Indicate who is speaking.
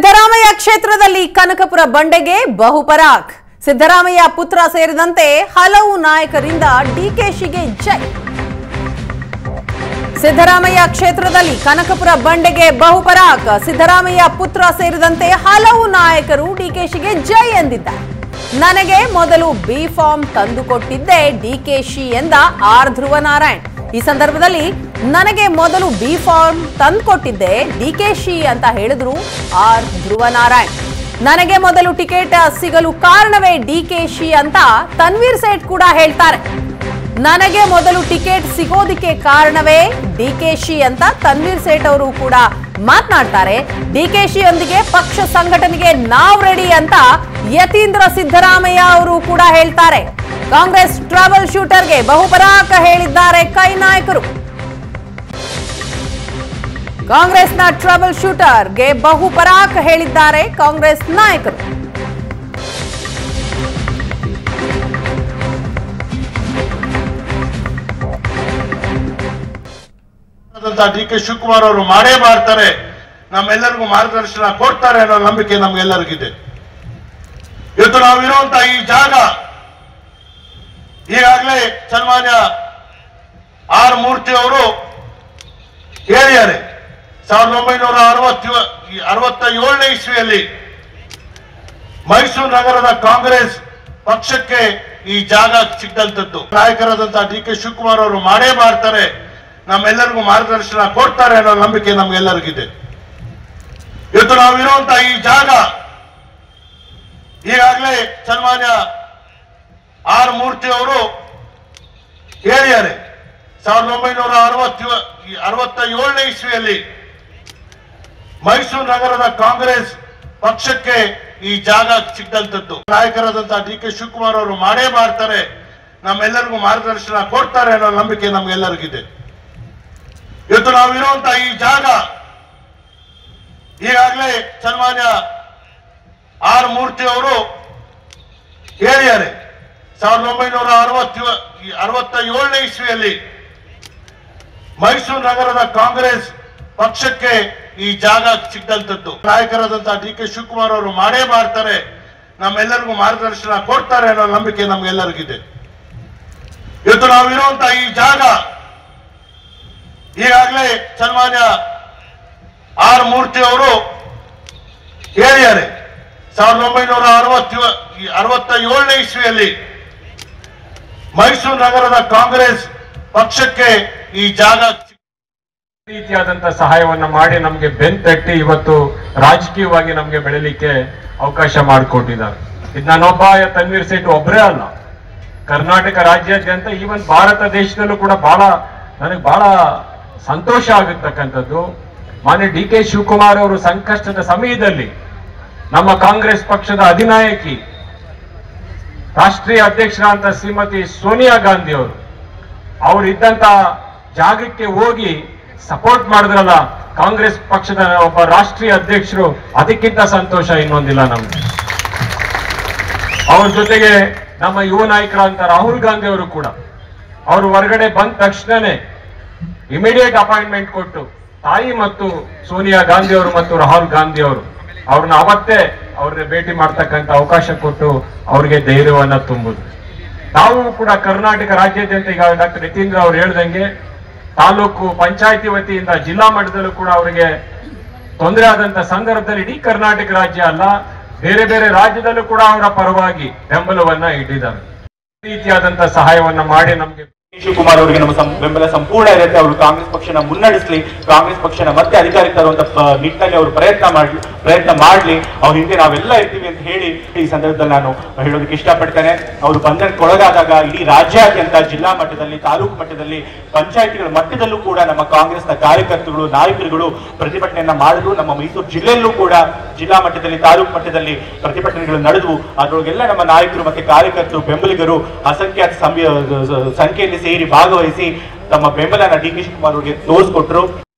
Speaker 1: ಸಿದ್ದರಾಮಯ್ಯ ಕ್ಷೇತ್ರದಲ್ಲಿ ಕನಕಪುರ ಬಂಡೆಗೆ ಬಹುಪರಾಕ್ ಸಿದ್ದರಾಮಯ್ಯ ಪುತ್ರ ಸೇರಿದಂತೆ ಹಲವು ನಾಯಕರಿಂದ ಡಿಕೆಶಿಗೆ ಜೈ ಸಿದ್ದರಾಮಯ್ಯ ಕ್ಷೇತ್ರದಲ್ಲಿ ಕನಕಪುರ ಬಂಡೆಗೆ ಬಹುಪರಾಕ್ ಸಿದ್ದರಾಮಯ್ಯ ಪುತ್ರ ಸೇರಿದಂತೆ ಹಲವು ನಾಯಕರು ಡಿಕೆಶಿಗೆ ಜೈ ಎಂದಿದ್ದಾರೆ ನನಗೆ ಮೊದಲು ಬಿ ಫಾರ್ಮ್ ತಂದುಕೊಟ್ಟಿದ್ದೆ ಡಿಕೆಶಿ ಎಂದ ಆರ್ ಧ್ರುವನಾರಾಯಣ್ ಈ ಸಂದರ್ಭದಲ್ಲಿ ನನಗೆ ಮೊದಲು ಬಿ ಫಾರ್ಮ್ ತಂದುಕೊಟ್ಟಿದ್ದೆ ಡಿಕೆಶಿ ಅಂತ ಹೇಳಿದ್ರು ಆರ್ ಧ್ರುವನಾರಾಯಣ್ ನನಗೆ ಮೊದಲು ಟಿಕೆಟ್ ಸಿಗಲು ಕಾರಣವೇ ಡಿಕೆಶಿ ಅಂತ ತನ್ವೀರ್ ಸೇಠ್ ಕೂಡ ಹೇಳ್ತಾರೆ ನನಗೆ ಮೊದಲು ಟಿಕೆಟ್ ಸಿಗೋದಿಕ್ಕೆ ಕಾರಣವೇ ಡಿಕೆಶಿ ಅಂತ ತನ್ವೀರ್ ಸೇಠ್ ಅವರು ಕೂಡ ಮಾತನಾಡ್ತಾರೆ ಡಿಕೆಶಿ ಯೊಂದಿಗೆ ಪಕ್ಷ ಸಂಘಟನೆಗೆ ನಾವ್ ರೆಡಿ ಅಂತ ಯತೀಂದ್ರ ಸಿದ್ದರಾಮಯ್ಯ ಅವರು ಕೂಡ ಹೇಳ್ತಾರೆ ಕಾಂಗ್ರೆಸ್ ಟ್ರಾವೆಲ್ ಶೂಟರ್ಗೆ ಬಹುಪರಾಕ ಹೇಳಿದ್ದಾರೆ ಕೈ ನಾಯಕರು ಕಾಂಗ್ರೆಸ್ನ ಟ್ರಬಲ್ ಶೂಟರ್ಗೆ ಬಹುಪರಾಕ್ ಹೇಳಿದ್ದಾರೆ ಕಾಂಗ್ರೆಸ್ ನಾಯಕರು
Speaker 2: ಡಿ ಕೆ ಶಿವಕುಮಾರ್ ಅವರು ಮಾಡೇ ಮಾಡ್ತಾರೆ ನಮ್ಮೆಲ್ಲರಿಗೂ ಮಾರ್ಗದರ್ಶನ ಕೊಡ್ತಾರೆ ಅನ್ನೋ ನಂಬಿಕೆ ನಮ್ಗೆಲ್ಲರಿಗಿದೆ ಇವತ್ತು ನಾವಿರುವಂತ ಈ ಜಾಗ ಈಗಾಗಲೇ ಸನ್ಮಾನ್ಯ ಆರ್ ಮೂರ್ತಿ ಅವರು ಹೇಳಿದ್ದಾರೆ ಸಾವಿರದ ಒಂಬೈನೂರ ಅರವತ್ತ ಅರವತ್ತ ಏಳನೇ ಇಸ್ವಿಯಲ್ಲಿ ಮೈಸೂರು ನಗರದ ಕಾಂಗ್ರೆಸ್ ಪಕ್ಷಕ್ಕೆ ಈ ಜಾಗ ಸಿಕ್ಕಂತದ್ದು ನಾಯಕರಾದಂತಹ ಡಿ ಕೆ ಶಿವಕುಮಾರ್ ಅವರು ಮಾಡೇ ಮಾಡ್ತಾರೆ ನಮ್ಮೆಲ್ಲರಿಗೂ ಮಾರ್ಗದರ್ಶನ ಕೊಡ್ತಾರೆ ಅನ್ನೋ ನಂಬಿಕೆ ನಮ್ಗೆಲ್ಲರಿಗಿದೆ ಇವತ್ತು ನಾವಿರುವಂತ ಈ ಜಾಗ ಈಗಾಗಲೇ ಸನ್ಮಾನ್ಯ ಆರ್ ಮೂರ್ತಿ ಅವರು ಹೇಳಿದ್ದಾರೆ ಸಾವಿರದ ಒಂಬೈನೂರ ಅರವತ್ತ ಅರವತ್ತ ಏಳನೇ ಇಸ್ವಿಯಲ್ಲಿ ಮೈಸೂರು ನಗರದ ಕಾಂಗ್ರೆಸ್ ಪಕ್ಷಕ್ಕೆ ಈ ಜಾಗ ಸಿಕ್ಕಂತದ್ದು ನಾಯಕರಾದಂತಹ ಡಿ ಕೆ ಶಿವಕುಮಾರ್ ಅವರು ಮಾಡೇ ಮಾಡ್ತಾರೆ ನಮ್ಮೆಲ್ಲರಿಗೂ ಮಾರ್ಗದರ್ಶನ ಕೊಡ್ತಾರೆ ಅನ್ನೋ ನಂಬಿಕೆ ನಮ್ಗೆಲ್ಲರಿಗಿದೆ ಇವತ್ತು ನಾವಿರುವಂತ ಈ ಜಾಗ ಈಗಾಗಲೇ ಸನ್ಮಾನ್ಯ ಆರ್ ಮೂರ್ತಿ ಅವರು ಹೇಳಿದ್ದಾರೆ ಸಾವಿರದ ಒಂಬೈನೂರ ಅರವತ್ತ ಅರವತ್ತ ಏಳನೇ ಇಸ್ವಿಯಲ್ಲಿ ಮೈಸೂರು ನಗರದ ಕಾಂಗ್ರೆಸ್ ಪಕ್ಷಕ್ಕೆ ಈ ಜಾಗ ಸಿಕ್ಕಂತದ್ದು ನಾಯಕರಾದಂತಹ ಡಿ ಕೆ ಶಿವಕುಮಾರ್ ಅವರು ಮಾಡೇ ಮಾಡ್ತಾರೆ ನಮ್ಮೆಲ್ಲರಿಗೂ ಮಾರ್ಗದರ್ಶನ ಕೊಡ್ತಾರೆ ಅನ್ನೋ ನಂಬಿಕೆ ನಮ್ಗೆಲ್ಲರಿಗಿದೆ ಇವತ್ತು ನಾವಿರುವಂತ ಈ ಜಾಗ ಈಗಾಗಲೇ ಸನ್ಮಾನ್ಯ ಆರ್ ಮೂರ್ತಿ ಅವರು ಹೇಳಿದ್ದಾರೆ ಸಾವಿರದ ಒಂಬೈನೂರ ಅರವತ್ತ ಅರವತ್ತ ಏಳನೇ ಇಸ್ವಿಯಲ್ಲಿ ಮೈಸೂರು ನಗರದ ಕಾಂಗ್ರೆಸ್ ಪಕ್ಷಕ್ಕೆ ಈ ಜಾಗ ಸಿಕ್ಕ-
Speaker 3: ರೀತಿಯಾದಂತ ಸಹಾಯವನ್ನ ಮಾಡಿ ನಮ್ಗೆ ಬೆನ್ ತಟ್ಟಿ ಇವತ್ತು ರಾಜಕೀಯವಾಗಿ ನಮ್ಗೆ ಬೆಳಿಲಿಕ್ಕೆ ಅವಕಾಶ ಮಾಡಿಕೊಟ್ಟಿದ್ದಾರೆ ಇದು ನಾನೊಬ್ಬ ತನ್ವೀರ್ ಸೇಠ್ ಒಬ್ಬರೇ ಅಲ್ಲ ಕರ್ನಾಟಕ ರಾಜ್ಯಾದ್ಯಂತ ಈವನ್ ಭಾರತ ದೇಶದಲ್ಲೂ ಕೂಡ ಬಹಳ ನನಗೆ ಬಹಳ ಸಂತೋಷ ಆಗಿರ್ತಕ್ಕಂಥದ್ದು ಮಾನ್ಯ ಡಿ ಕೆ ಶಿವಕುಮಾರ್ ಅವರು ಸಂಕಷ್ಟದ ಸಮಯದಲ್ಲಿ ನಮ್ಮ ಕಾಂಗ್ರೆಸ್ ಪಕ್ಷದ ಅಧಿನಾಯಕಿ ರಾಷ್ಟ್ರೀಯ ಅಧ್ಯಕ್ಷರಾದಂತ ಶ್ರೀಮತಿ ಸೋನಿಯಾ ಗಾಂಧಿ ಅವರು ಅವ್ರು ಇದ್ದಂತ ಜಾಗಕ್ಕೆ ಹೋಗಿ ಸಪೋರ್ಟ್ ಮಾಡಿದ್ರಲ್ಲ ಕಾಂಗ್ರೆಸ್ ಪಕ್ಷದ ಒಬ್ಬ ರಾಷ್ಟ್ರೀಯ ಅಧ್ಯಕ್ಷರು ಅದಕ್ಕಿಂತ ಸಂತೋಷ ಇನ್ನೊಂದಿಲ್ಲ ನಮ್ಗೆ ಅವ್ರ ಜೊತೆಗೆ ನಮ್ಮ ಯುವ ನಾಯಕರಾದಂತ ರಾಹುಲ್ ಗಾಂಧಿ ಅವರು ಕೂಡ ಅವರು ಹೊರಗಡೆ ಬಂದ ತಕ್ಷಣನೇ ಇಮಿಡಿಯೇಟ್ ಅಪಾಯಿಂಟ್ಮೆಂಟ್ ಕೊಟ್ಟು ತಾಯಿ ಮತ್ತು ಸೋನಿಯಾ ಗಾಂಧಿ ಅವರು ಮತ್ತು ರಾಹುಲ್ ಗಾಂಧಿ ಅವರು ಅವ್ರನ್ನ ಅವತ್ತೇ ಅವ್ರನ್ನ ಭೇಟಿ ಮಾಡ್ತಕ್ಕಂತ ಅವಕಾಶ ಕೊಟ್ಟು ಅವ್ರಿಗೆ ಧೈರ್ಯವನ್ನ ತುಂಬುದು ನಾವು ಕೂಡ ಕರ್ನಾಟಕ ರಾಜ್ಯಾದ್ಯಂತ ಈಗ ಡಾಕ್ಟರ್ ನಿತೀಂದ್ರ ಅವ್ರು ಹೇಳ್ದಂಗೆ ತಾಲೂಕು ಪಂಚಾಯತಿ ವತಿಯಿಂದ ಜಿಲ್ಲಾ ಮಟ್ಟದಲ್ಲೂ ಕೂಡ ಅವರಿಗೆ ತೊಂದರೆ ಆದಂತ ಸಂದರ್ಭದಲ್ಲಿ ಇಡೀ ಕರ್ನಾಟಕ ರಾಜ್ಯ ಅಲ್ಲ ಬೇರೆ ಬೇರೆ ರಾಜ್ಯದಲ್ಲೂ ಕೂಡ ಅವರ ಪರವಾಗಿ ಬೆಂಬಲವನ್ನ ಇಟ್ಟಿದ್ದಾರೆ ಈ ರೀತಿಯಾದಂತ ಸಹಾಯವನ್ನ ಮಾಡಿ ನಮ್ಗೆ
Speaker 4: ಶಿವಕುಮಾರ್ ಅವರಿಗೆ ನಮ್ಮ ಸಂ- ಬೆಂಬಲ ಸಂಪೂರ್ಣ ಇರುತ್ತೆ ಅವರು ಕಾಂಗ್ರೆಸ್ ಪಕ್ಷನ ಮುನ್ನಡೆಸಲಿ ಕಾಂಗ್ರೆಸ್ ಪಕ್ಷನ ಮತ್ತೆ ಅಧಿಕಾರಕ್ಕೆ ತರುವಂತ ಪ- ನಿಟ್ಟಿನಲ್ಲಿ ಅವರು ಪ್ರಯತ್ನ ಮಾಡ್ಲಿ ಪ್ರಯತ್ನ ಮಾಡ್ಲಿ ಅವ್ರ ಹಿಂದೆ ನಾವೆಲ್ಲ ಇರ್ತೀವಿ ಅಂತ ಹೇಳಿ ಈ ಸಂದರ್ಭದಲ್ಲಿ ನಾನು ಹೇಳೋದಕ್ಕೆ ಇಷ್ಟಪಡ್ತೇನೆ ಅವರು ಬಂಧನಕ್ಕೆ ಒಳಗಾದಾಗ ಇಡೀ ರಾಜ್ಯಾದ್ಯಂತ ಜಿಲ್ಲಾ ಮಟ್ಟದಲ್ಲಿ ತಾಲೂಕು ಮಟ್ಟದಲ್ಲಿ ಪಂಚಾಯತಿಗಳ ಮಟ್ಟದಲ್ಲೂ ಕೂಡ ನಮ್ಮ ಕಾಂಗ್ರೆಸ್ನ ಕಾರ್ಯಕರ್ತರು ನಾಯಕರುಗಳು ಪ್ರತಿಭಟನೆಯನ್ನ ಮಾಡಿದ್ರು ನಮ್ಮ ಮೈಸೂರು ಜಿಲ್ಲೆಯಲ್ಲೂ ಕೂಡ ಜಿಲ್ಲಾ ಮಟ್ಟದಲ್ಲಿ ತಾಲೂಕು ಮಟ್ಟದಲ್ಲಿ ಪ್ರತಿಭಟನೆಗಳು ನಡೆದವು ಅದರೊಳಗೆಲ್ಲ ನಮ್ಮ ನಾಯಕರು ಮತ್ತೆ ಕಾರ್ಯಕರ್ತರು ಬೆಂಬಲಿಗರು ಅಸಂಖ್ಯಾತ ಸಂಖ್ಯೆ- ಸಂಖ್ಯೆಯಲ್ಲಿ ಸೇರಿ ಭಾಗವಹಿಸಿ ತಮ್ಮ ಬೆಂಬಲನ ಡಿ ಕೆ ಶಿವಕುಮಾರ್ ಅವರಿಗೆ ತೋರಿಸ್ಕೊಟ್ರು